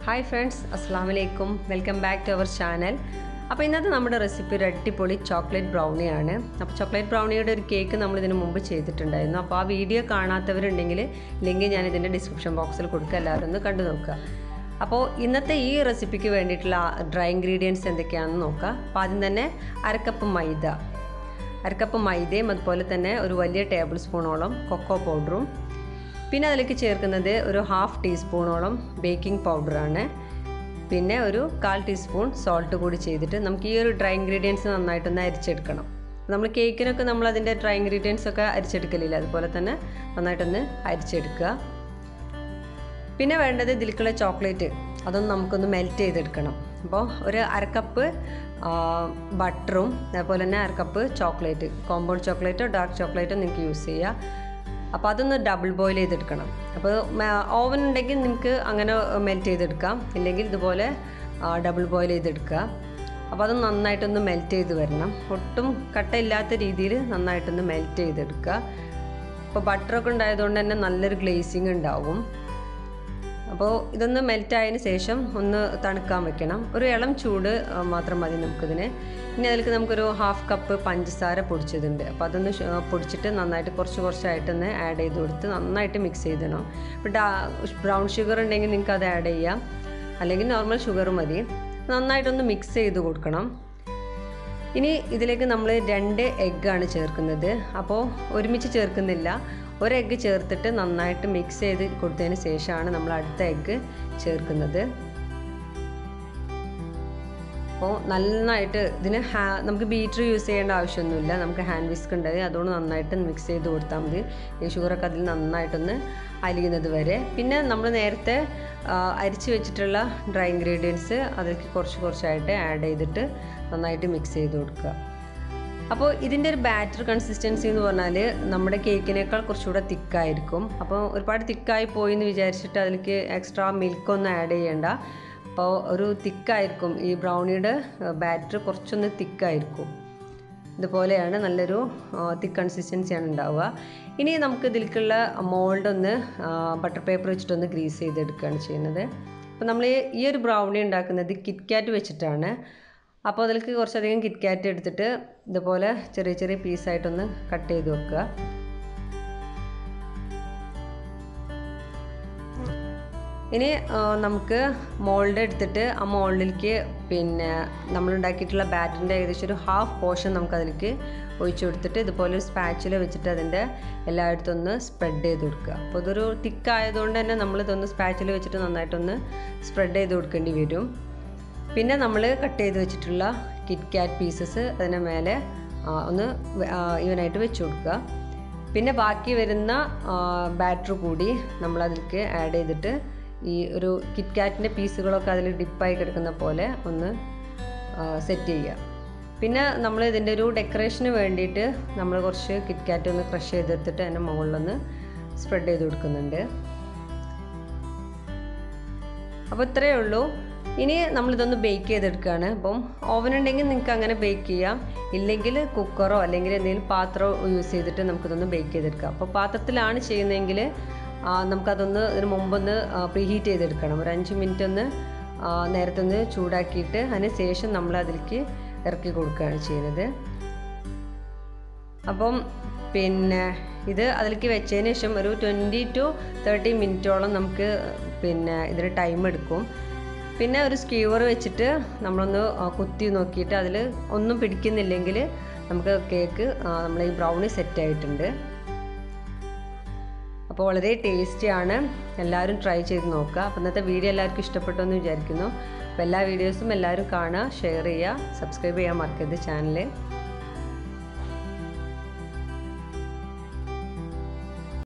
hi friends അസ്സാം വലൈക്കും welcome back to our channel അപ്പോൾ ഇന്നത്തെ നമ്മുടെ റെസിപ്പി ഒരു അടിപൊളി ചോക്ലേറ്റ് ബ്രൗണിയാണ് അപ്പോൾ ചോക്ലേറ്റ് ബ്രൗണിയുടെ ഒരു കേക്ക് നമ്മൾ ഇതിന് മുമ്പ് ചെയ്തിട്ടുണ്ടായിരുന്നു അപ്പോൾ ആ വീഡിയോ കാണാത്തവരുണ്ടെങ്കിൽ ലിങ്ക് ഞാൻ ഇതിൻ്റെ ഡിസ്ക്രിപ്ഷൻ ബോക്സിൽ കൊടുക്കുക എല്ലാവരും ഒന്ന് കണ്ടു നോക്കുക അപ്പോൾ ഇന്നത്തെ ഈ റെസിപ്പിക്ക് വേണ്ടിയിട്ടുള്ള ഡ്രൈ ഇൻഗ്രീഡിയൻസ് എന്തൊക്കെയാണെന്ന് നോക്കുക അപ്പോൾ ആദ്യം തന്നെ അരക്കപ്പ് മൈദ അരക്കപ്പ് മൈദയും അതുപോലെ തന്നെ ഒരു വലിയ ടേബിൾ സ്പൂണോളം കൊക്കോ പൗഡറും പിന്നെ അതിലേക്ക് ചേർക്കുന്നത് ഒരു ഹാഫ് ടീസ്പൂണോളം ബേക്കിംഗ് പൗഡറാണ് പിന്നെ ഒരു കാൽ ടീസ്പൂൺ സോൾട്ട് കൂടി ചെയ്തിട്ട് നമുക്ക് ഈ ഒരു ഡ്രൈ ഇൻഗ്രീഡിയൻസ് നന്നായിട്ടൊന്ന് അരിച്ചെടുക്കണം നമ്മൾ കേക്കിനൊക്കെ നമ്മൾ അതിൻ്റെ ഡ്രൈ ഇൻഗ്രീഡിയൻസ് ഒക്കെ അരിച്ചെടുക്കലില്ല അതുപോലെ തന്നെ നന്നായിട്ടൊന്ന് അരിച്ചെടുക്കുക പിന്നെ വേണ്ടത് ഇതിലേക്കുള്ള ചോക്ലേറ്റ് അതൊന്ന് നമുക്കൊന്ന് മെൽറ്റ് ചെയ്തെടുക്കണം അപ്പോൾ ഒരു അരക്കപ്പ് ബട്ടറും അതേപോലെ തന്നെ അരക്കപ്പ് ചോക്ലേറ്റ് കോമ്പൗണ്ട് ചോക്ലേറ്റോ ഡാർക്ക് ചോക്ലേറ്റോ നിങ്ങൾക്ക് യൂസ് ചെയ്യുക അപ്പോൾ അതൊന്ന് ഡബിൾ ബോയിൽ ചെയ്തെടുക്കണം അപ്പോൾ ഓവൻ ഉണ്ടെങ്കിൽ നിങ്ങൾക്ക് അങ്ങനെ മെൽറ്റ് ചെയ്തെടുക്കാം ഇല്ലെങ്കിൽ ഇതുപോലെ ഡബിൾ ബോയിൽ ചെയ്തെടുക്കുക അപ്പോൾ അത് നന്നായിട്ടൊന്ന് മെൽറ്റ് ചെയ്ത് വരണം ഒട്ടും കട്ടയില്ലാത്ത രീതിയിൽ നന്നായിട്ടൊന്ന് മെൽറ്റ് ചെയ്തെടുക്കുക അപ്പോൾ ബട്ടറൊക്കെ ഉണ്ടായതുകൊണ്ട് തന്നെ നല്ലൊരു ഗ്ലേസിങ് ഉണ്ടാവും അപ്പോൾ ഇതൊന്ന് മെൽറ്റ് ആയതിന് ശേഷം ഒന്ന് തണുക്കാൻ വെക്കണം ഒരു ഇളം ചൂട് മാത്രം മതി നമുക്കിതിന് ഇനി അതിലേക്ക് നമുക്കൊരു ഹാഫ് കപ്പ് പഞ്ചസാര പൊടിച്ചതുണ്ട് അപ്പോൾ അതൊന്ന് പൊടിച്ചിട്ട് നന്നായിട്ട് കുറച്ച് കുറച്ചായിട്ടൊന്ന് ആഡ് ചെയ്ത് കൊടുത്ത് നന്നായിട്ട് മിക്സ് ചെയ്തിടണം ഇപ്പോൾ ഡാ ബ്രൗൺ ഷുഗർ ഉണ്ടെങ്കിൽ നിങ്ങൾക്ക് അത് ആഡ് ചെയ്യാം അല്ലെങ്കിൽ നോർമൽ ഷുഗർ മതി നന്നായിട്ടൊന്ന് മിക്സ് ചെയ്ത് കൊടുക്കണം ഇനി ഇതിലേക്ക് നമ്മൾ രണ്ട് എഗ്ഗാണ് ചേർക്കുന്നത് അപ്പോൾ ഒരുമിച്ച് ചേർക്കുന്നില്ല ഒരു എഗ്ഗ് ചേർത്തിട്ട് നന്നായിട്ട് മിക്സ് ചെയ്ത് കൊടുത്തതിന് ശേഷമാണ് നമ്മൾ അടുത്ത എഗ്ഗ് ചേർക്കുന്നത് അപ്പോൾ നന്നായിട്ട് ഇതിന് ഹാ നമുക്ക് ബീറ്റർ യൂസ് ചെയ്യേണ്ട ആവശ്യമൊന്നുമില്ല നമുക്ക് ഹാൻഡ് വിസ്ക് ഉണ്ടായി അതുകൊണ്ട് നന്നായിട്ട് മിക്സ് ചെയ്ത് കൊടുത്താൽ മതി ഈ ഷുഗറൊക്കെ അതിൽ നന്നായിട്ടൊന്ന് അലിയുന്നത് വരെ പിന്നെ നമ്മൾ നേരത്തെ അരിച്ച് വെച്ചിട്ടുള്ള ഡ്രൈ ഇൻഗ്രീഡിയൻസ് അതിലേക്ക് കുറച്ച് കുറച്ചായിട്ട് ആഡ് ചെയ്തിട്ട് നന്നായിട്ട് മിക്സ് ചെയ്ത് കൊടുക്കുക അപ്പോൾ ഇതിൻ്റെ ഒരു ബാറ്റർ കൺസിസ്റ്റൻസി എന്ന് പറഞ്ഞാൽ നമ്മുടെ കേക്കിനേക്കാൾ കുറച്ചുകൂടെ തിക്കായിരിക്കും അപ്പോൾ ഒരുപാട് തിക്കായി പോയി എന്ന് വിചാരിച്ചിട്ട് അതിലേക്ക് എക്സ്ട്രാ മിൽക്കൊന്നും ആഡ് ചെയ്യേണ്ട അപ്പോൾ ഒരു തിക്കായിരിക്കും ഈ ബ്രൗണിയുടെ ബാറ്റർ കുറച്ചൊന്ന് തിക്കായിരിക്കും ഇതുപോലെയാണ് നല്ലൊരു തിക്ക് കൺസിസ്റ്റൻസിയാണ് ഉണ്ടാവുക ഇനി നമുക്ക് ഇതിലേക്കുള്ള മോൾഡ് ഒന്ന് ബട്ടർ പേപ്പർ വെച്ചിട്ടൊന്ന് ഗ്രീസ് ചെയ്തെടുക്കുകയാണ് ചെയ്യുന്നത് അപ്പോൾ നമ്മൾ ഈ ഒരു ബ്രൗണി ഉണ്ടാക്കുന്നത് കിറ്റ്കാറ്റ് വെച്ചിട്ടാണ് അപ്പോൾ അതിലേക്ക് കുറച്ചധികം കിറ്റ്കാറ്റ് എടുത്തിട്ട് ഇതുപോലെ ചെറിയ ചെറിയ പീസായിട്ടൊന്ന് കട്ട് ചെയ്ത് വെക്കുക ഇനി നമുക്ക് മോൾഡ് എടുത്തിട്ട് ആ മോൾഡിലേക്ക് പിന്നെ നമ്മൾ ഉണ്ടാക്കിയിട്ടുള്ള ബാറ്ററിൻ്റെ ഏകദേശം ഒരു ഹാഫ് പോർഷൻ നമുക്ക് അതിലേക്ക് ഒഴിച്ചു കൊടുത്തിട്ട് ഇതുപോലെ ഒരു സ്പാച്ചിൽ വെച്ചിട്ട് അതിൻ്റെ എല്ലായിടത്തും ഒന്ന് സ്പ്രെഡ് ചെയ്ത് കൊടുക്കുക അപ്പോൾ ഇതൊരു തിക്കായതുകൊണ്ട് തന്നെ നമ്മൾ ഇതൊന്ന് സ്പാച്ചിൽ വെച്ചിട്ട് നന്നായിട്ടൊന്ന് സ്പ്രെഡ് ചെയ്ത് കൊടുക്കേണ്ടി വരും പിന്നെ നമ്മൾ കട്ട് ചെയ്ത് വെച്ചിട്ടുള്ള കിറ്റ് കാറ്റ് പീസസ് അതിൻ്റെ മേലെ ഒന്ന് ഇവനായിട്ട് വെച്ച് കൊടുക്കുക പിന്നെ ബാക്കി വരുന്ന ബാറ്റർ കൂടി നമ്മൾ അതിലേക്ക് ആഡ് ചെയ്തിട്ട് ഈ ഒരു കിറ്റ് കാറ്റിൻ്റെ പീസുകളൊക്കെ അതിൽ ഡിപ്പായി കിടക്കുന്ന പോലെ ഒന്ന് സെറ്റ് ചെയ്യുക പിന്നെ നമ്മൾ ഇതിൻ്റെ ഒരു ഡെക്കറേഷന് വേണ്ടിയിട്ട് നമ്മൾ കുറച്ച് കിറ്റ് കാറ്റ് ഒന്ന് ക്രഷ് ചെയ്തെടുത്തിട്ട് അതിൻ്റെ മുകളിലൊന്ന് സ്പ്രെഡ് ചെയ്ത് കൊടുക്കുന്നുണ്ട് അപ്പോൾ ഇത്രയേ ഉള്ളൂ ഇനി നമ്മളിതൊന്ന് ബേക്ക് ചെയ്തെടുക്കുകയാണ് അപ്പം ഓവൻ ഉണ്ടെങ്കിൽ നിങ്ങൾക്ക് അങ്ങനെ ബേക്ക് ചെയ്യാം ഇല്ലെങ്കിൽ കുക്കറോ അല്ലെങ്കിൽ എന്തെങ്കിലും പാത്രമോ യൂസ് ചെയ്തിട്ട് നമുക്കിതൊന്ന് ബേക്ക് ചെയ്തെടുക്കാം അപ്പോൾ പാത്രത്തിലാണ് ചെയ്യുന്നതെങ്കിൽ നമുക്കതൊന്ന് ഇതിന് മുമ്പൊന്ന് പ്രീഹീറ്റ് ചെയ്തെടുക്കണം ഒരു അഞ്ച് മിനിറ്റ് ഒന്ന് നേരത്തെ ഒന്ന് ചൂടാക്കിയിട്ട് അതിന് ശേഷം നമ്മൾ അതിലേക്ക് ഇറക്കി കൊടുക്കുകയാണ് ചെയ്യുന്നത് അപ്പം പിന്നെ ഇത് അതിലേക്ക് വെച്ചതിന് ശേഷം ഒരു ട്വൻറ്റി ടു തേർട്ടി മിനിറ്റോളം നമുക്ക് പിന്നെ ഇതിന് ടൈം എടുക്കും പിന്നെ ഒരു സ്ക്യൂവർ വെച്ചിട്ട് നമ്മളൊന്ന് കുത്തി നോക്കിയിട്ട് അതിൽ ഒന്നും പിടിക്കുന്നില്ലെങ്കിൽ നമുക്ക് കേക്ക് നമ്മൾ ഈ ബ്രൗണി സെറ്റ് ആയിട്ടുണ്ട് അപ്പോൾ വളരെ ടേസ്റ്റിയാണ് എല്ലാവരും ട്രൈ ചെയ്ത് നോക്കുക അപ്പോൾ ഇന്നത്തെ വീഡിയോ എല്ലാവർക്കും ഇഷ്ടപ്പെട്ടു എന്ന് വിചാരിക്കുന്നു അപ്പോൾ എല്ലാ വീഡിയോസും എല്ലാവരും കാണുക ഷെയർ ചെയ്യുക സബ്സ്ക്രൈബ് ചെയ്യാൻ മറക്കരുത് ചാനൽ